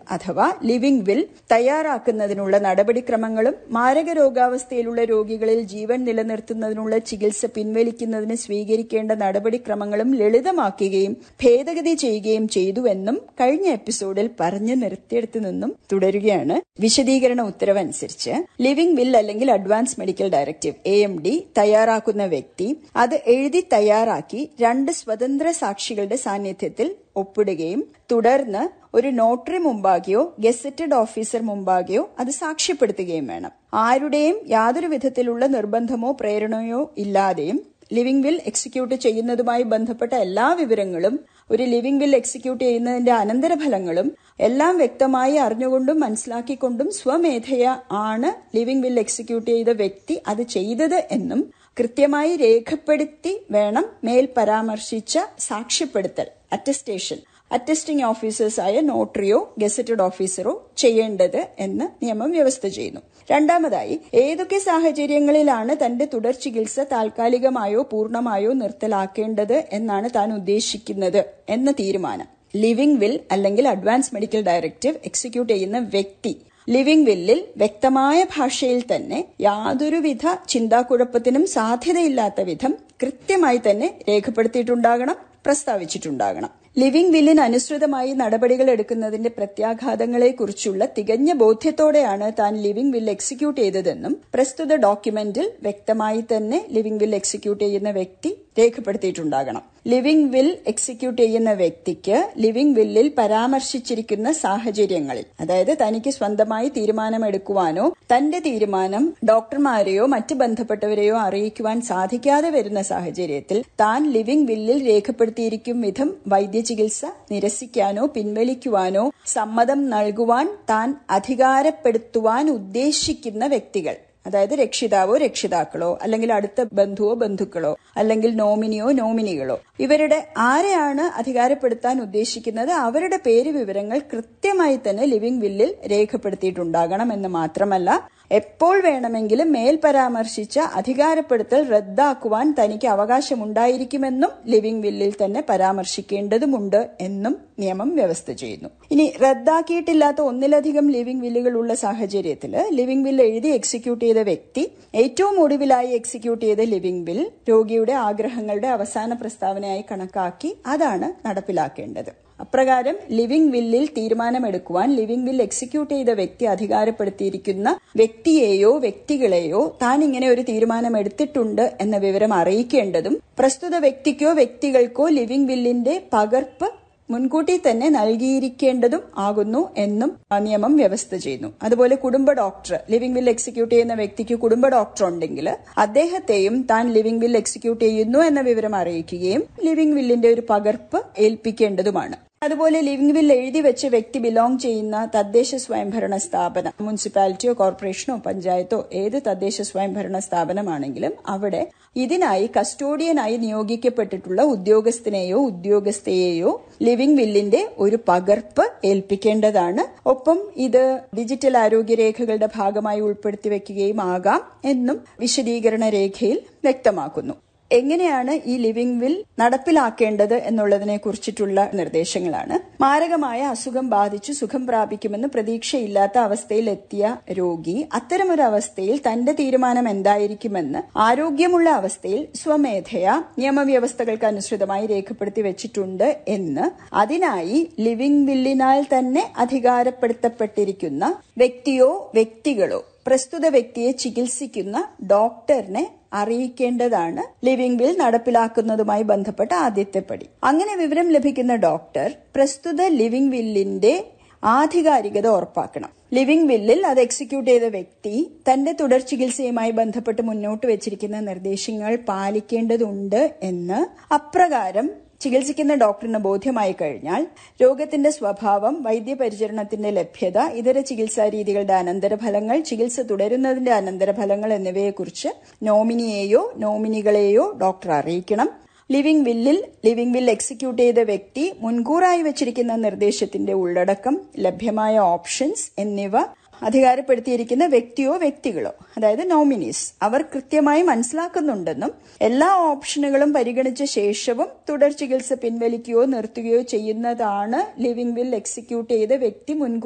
അഥവാ living will തയ്യാറാക്കുന്നതിനുള്ള നടപടിക്രമങ്ങളും മാരക രോഗാവസ്ഥയിലുള്ള രോഗികളിൽ ജീവൻ നിലനിർത്തുന്നതിനുള്ള ചികിത്സ പിൻവലിക്കുന്നതിന് സ്വീകരിക്കേണ്ട നടപടിക്രമങ്ങളും ലളിതമാക്കുകയും ഭേദഗതി ചെയ്യുകയും ചെയ്തുവെന്നും കഴിഞ്ഞ എപ്പിസോഡിൽ പറഞ്ഞു നിർത്തിയെടുത്തു നിന്നും തുടരുകയാണ് വിശദീകരണ ഉത്തരവനുസരിച്ച് ലിവിംഗ് വിൽ അല്ലെങ്കിൽ advance medical directive A M D തയ്യാറാക്കുന്ന വ്യക്തി അത് എഴുതി തയ്യാറാക്കി രണ്ട് സ്വതന്ത്ര സാക്ഷികളുടെ സാന്നിധ്യത്തിൽ ഒപ്പിടുകയും തുടർന്ന് ഒരു നോട്ടറി മുമ്പാകെയോ ഗസറ്റഡ് ഓഫീസർ മുമ്പാകെയോ അത് സാക്ഷ്യപ്പെടുത്തുകയും വേണം ആരുടെയും യാതൊരു വിധത്തിലുള്ള നിർബന്ധമോ പ്രേരണയോ ഇല്ലാതെയും ലിവിംഗ് വിൽ എക്സിക്യൂട്ട് ചെയ്യുന്നതുമായി ബന്ധപ്പെട്ട എല്ലാ വിവരങ്ങളും ഒരു ലിവിംഗ് വിൽ എക്സിക്യൂട്ട് ചെയ്യുന്നതിന്റെ അനന്തരഫലങ്ങളും എല്ലാം വ്യക്തമായി അറിഞ്ഞുകൊണ്ടും മനസ്സിലാക്കിക്കൊണ്ടും സ്വമേധയ ആണ് ലിവിംഗ് വിൽ എക്സിക്യൂട്ട് ചെയ്ത വ്യക്തി അത് ചെയ്തത് എന്നും കൃത്യമായി രേഖപ്പെടുത്തി വേണം മേൽ പരാമർശിച്ച സാക്ഷ്യപ്പെടുത്തൽ അറ്റസ്റ്റേഷൻ അറ്റസ്റ്റിംഗ് ഓഫീസേഴ്സായ നോട്ടറിയോ ഗസറ്റഡ് ഓഫീസറോ ചെയ്യേണ്ടത് എന്ന് നിയമം വ്യവസ്ഥ ചെയ്യുന്നു രണ്ടാമതായി ഏതൊക്കെ സാഹചര്യങ്ങളിലാണ് തന്റെ തുടർ ചികിത്സ താൽക്കാലികമായോ പൂർണ്ണമായോ നിർത്തലാക്കേണ്ടത് എന്നാണ് താൻ ഉദ്ദേശിക്കുന്നത് എന്ന തീരുമാനം ലിവിംഗ് വിൽ അല്ലെങ്കിൽ അഡ്വാൻസ് മെഡിക്കൽ ഡയറക്റ്റീവ് എക്സിക്യൂട്ട് ചെയ്യുന്ന വ്യക്തി ലിവിംഗ് വില്ലിൽ വ്യക്തമായ ഭാഷയിൽ തന്നെ യാതൊരുവിധ ചിന്താക്കുഴപ്പത്തിനും സാധ്യതയില്ലാത്ത വിധം കൃത്യമായി തന്നെ രേഖപ്പെടുത്തിയിട്ടുണ്ടാകണം പ്രസ്താവിച്ചിട്ടുണ്ടാകണം ലിവിംഗ് വില്ലിന് അനുസൃതമായി നടപടികൾ എടുക്കുന്നതിന്റെ പ്രത്യാഘാതങ്ങളെക്കുറിച്ചുള്ള തികഞ്ഞ ബോധ്യത്തോടെയാണ് താൻ ലിവിംഗ് വിൽ എക്സിക്യൂട്ട് ചെയ്തതെന്നും പ്രസ്തുത ഡോക്യുമെന്റിൽ വ്യക്തമായി തന്നെ ലിവിംഗ് വിൽ എക്സിക്യൂട്ട് ചെയ്യുന്ന വ്യക്തി രേഖപ്പെടുത്തിയിട്ടുണ്ടാകണം ലിവിംഗ് വിൽ എക്സിക്യൂട്ട് ചെയ്യുന്ന വ്യക്തിക്ക് ലിവിംഗ് വില്ലിൽ പരാമർശിച്ചിരിക്കുന്ന സാഹചര്യങ്ങളിൽ അതായത് തനിക്ക് സ്വന്തമായി തീരുമാനമെടുക്കുവാനോ തന്റെ തീരുമാനം ഡോക്ടർമാരെയോ മറ്റ് ബന്ധപ്പെട്ടവരെയോ അറിയിക്കുവാൻ സാധിക്കാതെ വരുന്ന സാഹചര്യത്തിൽ താൻ ലിവിംഗ് വില്ലിൽ രേഖപ്പെടുത്തിയിരിക്കും വിധം വൈദ്യചികിത്സ നിരസിക്കാനോ പിൻവലിക്കുവാനോ സമ്മതം നൽകുവാൻ താൻ അധികാരപ്പെടുത്തുവാൻ ഉദ്ദേശിക്കുന്ന വ്യക്തികൾ അതായത് രക്ഷിതാവോ രക്ഷിതാക്കളോ അല്ലെങ്കിൽ അടുത്ത ബന്ധുവോ ബന്ധുക്കളോ അല്ലെങ്കിൽ നോമിനിയോ നോമിനികളോ ഇവരുടെ ആരെയാണ് അധികാരപ്പെടുത്താൻ ഉദ്ദേശിക്കുന്നത് അവരുടെ പേര് വിവരങ്ങൾ കൃത്യമായി തന്നെ ലിവിംഗ് വില്ലിൽ രേഖപ്പെടുത്തിയിട്ടുണ്ടാകണം എന്ന് മാത്രമല്ല എപ്പോൾ വേണമെങ്കിലും മേൽ പരാമർശിച്ച അധികാരപ്പെടുത്തൽ റദ്ദാക്കുവാൻ തനിക്ക് അവകാശമുണ്ടായിരിക്കുമെന്നും ലിവിംഗ് വില്ലിൽ തന്നെ പരാമർശിക്കേണ്ടതുമുണ്ട് എന്നും നിയമം വ്യവസ്ഥ ചെയ്യുന്നു ഇനി റദ്ദാക്കിയിട്ടില്ലാത്ത ഒന്നിലധികം ലിവിംഗ് വില്ലുകളുള്ള സാഹചര്യത്തിൽ ലിവിംഗ് വില്ല് എഴുതി എക്സിക്യൂട്ട് ചെയ്ത വ്യക്തി ഏറ്റവും ഒടുവിലായി എക്സിക്യൂട്ട് ചെയ്ത ലിവിംഗ് ബിൽ രോഗിയുടെ ആഗ്രഹങ്ങളുടെ അവസാന പ്രസ്താവനയായി കണക്കാക്കി അതാണ് നടപ്പിലാക്കേണ്ടത് അപ്രകാരം ലിവിംഗ് വില്ലിൽ തീരുമാനമെടുക്കുവാൻ ലിവിംഗ് വിൽ എക്സിക്യൂട്ട് ചെയ്ത വ്യക്തി അധികാരപ്പെടുത്തിയിരിക്കുന്ന വ്യക്തിയെയോ വ്യക്തികളെയോ താൻ ഇങ്ങനെ ഒരു തീരുമാനം എടുത്തിട്ടുണ്ട് എന്ന വിവരം അറിയിക്കേണ്ടതും പ്രസ്തുത വ്യക്തിക്കോ വ്യക്തികൾക്കോ ലിവിംഗ് വില്ലിന്റെ പകർപ്പ് മുൻകൂട്ടി തന്നെ നൽകിയിരിക്കേണ്ടതും ആകുന്നു എന്നും നിയമം വ്യവസ്ഥ ചെയ്യുന്നു അതുപോലെ കുടുംബ ഡോക്ടർ ലിവിംഗ് വിൽ എക്സിക്യൂട്ട് ചെയ്യുന്ന വ്യക്തിക്ക് കുടുംബ ഡോക്ടർ ഉണ്ടെങ്കിൽ അദ്ദേഹത്തെയും താൻ ലിവിംഗ് വിൽ എക്സിക്യൂട്ട് ചെയ്യുന്നു എന്ന വിവരം അറിയിക്കുകയും ലിവിംഗ് വില്ലിന്റെ ഒരു പകർപ്പ് ഏൽപ്പിക്കേണ്ടതുമാണ് അതുപോലെ ലിവിംഗ് വിൽ എഴുതി വെച്ച് വ്യക്തി ബിലോങ് ചെയ്യുന്ന തദ്ദേശ സ്വയംഭരണ സ്ഥാപനം മുനിസിപ്പാലിറ്റിയോ കോർപ്പറേഷനോ പഞ്ചായത്തോ ഏത് തദ്ദേശ സ്വയംഭരണ സ്ഥാപനമാണെങ്കിലും അവിടെ ഇതിനായി കസ്റ്റോഡിയനായി നിയോഗിക്കപ്പെട്ടിട്ടുള്ള ഉദ്യോഗസ്ഥനെയോ ഉദ്യോഗസ്ഥയെയോ ലിവിംഗ് വില്ലിന്റെ ഒരു പകർപ്പ് ഏൽപ്പിക്കേണ്ടതാണ് ഒപ്പം ഇത് ഡിജിറ്റൽ ആരോഗ്യരേഖകളുടെ ഭാഗമായി ഉൾപ്പെടുത്തി വെക്കുകയും ആകാം എന്നും വിശദീകരണ രേഖയിൽ വ്യക്തമാക്കുന്നു എങ്ങനെയാണ് ഈ ലിവിംഗ് വിൽ നടപ്പിലാക്കേണ്ടത് എന്നുള്ളതിനെ കുറിച്ചിട്ടുള്ള നിർദ്ദേശങ്ങളാണ് മാരകമായ അസുഖം ബാധിച്ചു സുഖം പ്രാപിക്കുമെന്ന് പ്രതീക്ഷയില്ലാത്ത അവസ്ഥയിൽ എത്തിയ രോഗി അത്തരമൊരു അവസ്ഥയിൽ തന്റെ തീരുമാനം എന്തായിരിക്കുമെന്ന് ആരോഗ്യമുള്ള അവസ്ഥയിൽ സ്വമേധയാ നിയമവ്യവസ്ഥകൾക്ക് അനുസൃതമായി രേഖപ്പെടുത്തി വെച്ചിട്ടുണ്ട് എന്ന് അതിനായി ലിവിംഗ് വില്ലിനാൽ തന്നെ അധികാരപ്പെടുത്തപ്പെട്ടിരിക്കുന്ന വ്യക്തിയോ വ്യക്തികളോ പ്രസ്തുത വ്യക്തിയെ ചികിത്സിക്കുന്ന ഡോക്ടറിനെ അറിയിക്കേണ്ടതാണ് ലിവിംഗ് വിൽ നടപ്പിലാക്കുന്നതുമായി ബന്ധപ്പെട്ട ആദ്യത്തെ പടി അങ്ങനെ വിവരം ലഭിക്കുന്ന ഡോക്ടർ പ്രസ്തുത ലിവിംഗ് വില്ലിന്റെ ആധികാരികത ഉറപ്പാക്കണം ലിവിംഗ് വില്ലിൽ അത് എക്സിക്യൂട്ട് ചെയ്ത വ്യക്തി തന്റെ തുടർ ചികിത്സയുമായി ബന്ധപ്പെട്ട് മുന്നോട്ട് വെച്ചിരിക്കുന്ന നിർദ്ദേശങ്ങൾ പാലിക്കേണ്ടതുണ്ട് എന്ന് അപ്രകാരം ചികിത്സിക്കുന്ന ഡോക്ടറിന് ബോധ്യമായി കഴിഞ്ഞാൽ രോഗത്തിന്റെ സ്വഭാവം വൈദ്യപരിചരണത്തിന്റെ ലഭ്യത ഇതര ചികിത്സാ രീതികളുടെ അനന്തരഫലങ്ങൾ ചികിത്സ തുടരുന്നതിന്റെ അനന്തരഫലങ്ങൾ എന്നിവയെക്കുറിച്ച് നോമിനിയെയോ നോമിനികളെയോ ഡോക്ടർ അറിയിക്കണം ലിവിംഗ് വില്ലിൽ ലിവിംഗ് വിൽ എക്സിക്യൂട്ട് ചെയ്ത വ്യക്തി മുൻകൂറായി വെച്ചിരിക്കുന്ന നിർദ്ദേശത്തിന്റെ ഉള്ളടക്കം ലഭ്യമായ ഓപ്ഷൻസ് എന്നിവ അധികാരപ്പെടുത്തിയിരിക്കുന്ന വ്യക്തിയോ വ്യക്തികളോ അതായത് നോമിനീസ് അവർ കൃത്യമായി മനസ്സിലാക്കുന്നുണ്ടെന്നും എല്ലാ ഓപ്ഷനുകളും പരിഗണിച്ച ശേഷവും തുടർ ചികിത്സ പിൻവലിക്കുകയോ നിർത്തുകയോ ചെയ്യുന്നതാണ് ലിവിംഗ് വിൽ എക്സിക്യൂട്ട് ചെയ്ത വ്യക്തി മുൻകൂർ